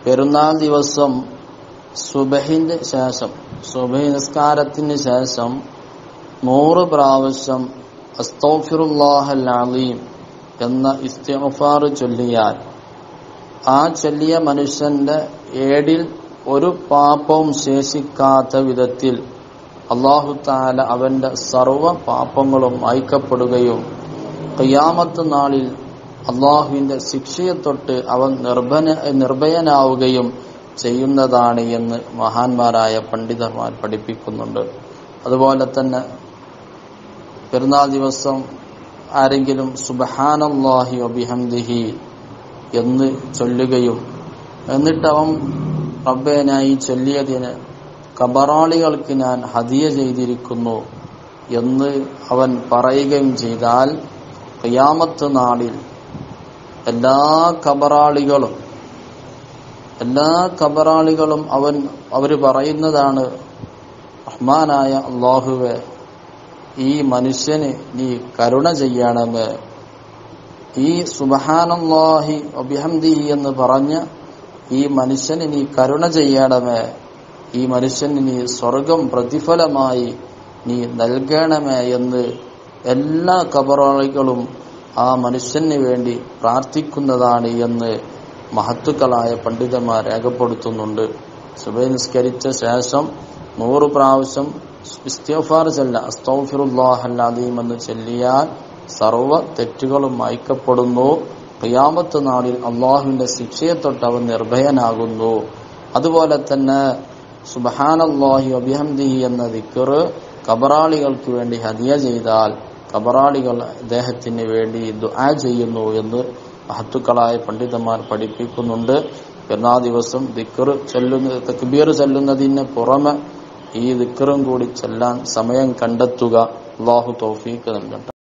പെരുന്നാൾ ദിവസം സുബഹിന്റെ ശേഷം സുബഹി നിസ്കാരത്തിന് ശേഷം നൂറ് പ്രാവശ്യം അസ്തോഫിറുല്ലാഹൽ അലീം എന്ന ഇസ്തിഗ്ഫാർ ചൊല്ലിയാൽ ആ ചൊല്ലിയ മനുഷ്യന്റെ ഏടിൽ ഒരു പാപവും ശേഷിക്കാത്ത വിധത്തിൽ അള്ളാഹു താല അവന്റെ സർവ പാപങ്ങളും മായ്ക്കപ്പെടുകയും ഖിയാമത്ത് നാളിൽ അള്ളാഹുവിന്റെ ശിക്ഷയെ തൊട്ട് അവൻ നിർഭന നിർഭയനാവുകയും ചെയ്യുന്നതാണ് എന്ന് മഹാന്മാരായ പണ്ഡിതന്മാർ പഠിപ്പിക്കുന്നുണ്ട് അതുപോലെ തന്നെ പെരുന്നാൾ ദിവസം ആരെങ്കിലും സുബഹാനല്ലാഹി ഒബിഹംദിഹി എന്ന് ചൊല്ലുകയും എന്നിട്ട് അവൻ റബ്ബേനായി ചൊല്ലിയതിന് കബറാളികൾക്ക് ഞാൻ ഹദിയ ചെയ്തിരിക്കുന്നു എന്ന് അവൻ പറയുകയും ചെയ്താൽ ഖിയാമത്ത് നാളിൽ എല്ലാ കബറാളികളും എല്ലാ കബറാളികളും അവൻ അവര് പറയുന്നതാണ് റഹ്മാനായ അള്ളാഹുവെ ഈ മനുഷ്യന് നീ കരുണ ചെയ്യണമേ ഈ സുബഹാനല്ലാഹി അഭിഹംദിഹി എന്ന് പറഞ്ഞ് ഈ മനുഷ്യന് നീ കരുണ ചെയ്യണമേ ഈ മനുഷ്യന് നീ സ്വർഗം പ്രതിഫലമായി നീ നൽകണമേ എന്ന് എല്ലാ കബറാളികളും ആ മനുഷ്യന് വേണ്ടി പ്രാർത്ഥിക്കുന്നതാണ് എന്ന് മഹത്തുക്കളായ പണ്ഡിതന്മാർ രേഖപ്പെടുത്തുന്നുണ്ട് സുബൈ നിസ്കരിച്ച ശേഷം നൂറ് പ്രാവശ്യം ഇസ്തിഗ്ഫാർ ചെല്ല അസ്തൗഫിറുല്ലാഹല്ലദീം എന്ന് ചൊല്ലിയാൽ സർവ തെറ്റുകളും മായ്ക്കപ്പെടുന്നു ഖിയാമത്ത് നാളിൽ അള്ളാഹുവിന്റെ ശിക്ഷയെ തൊട്ട് അവൻ നിർഭയനാകുന്നു അതുപോലെ തന്നെ സുബഹാനല്ലാഹി അബിഹംദിഹി എന്ന ദിക്കറ് കബറാളികൾക്ക് വേണ്ടി ഹദിയ ചെയ്താൽ കബറാളികൾ അദ്ദേഹത്തിന് വേണ്ടി ദുആ ചെയ്യുന്നു എന്ന് മഹത്തുക്കളായ പണ്ഡിതന്മാർ പഠിപ്പിക്കുന്നുണ്ട് പെരുന്നാൾ ദിവസം ദിക്കർ ചൊല്ലുന്ന തക്ബീർ ചൊല്ലുന്നതിന് പുറമെ ഈ ദിക്കറും കൂടി ചെല്ലാൻ സമയം കണ്ടെത്തുക അള്ളാഹു തൗഫീക്ക് നൽകട്ടെ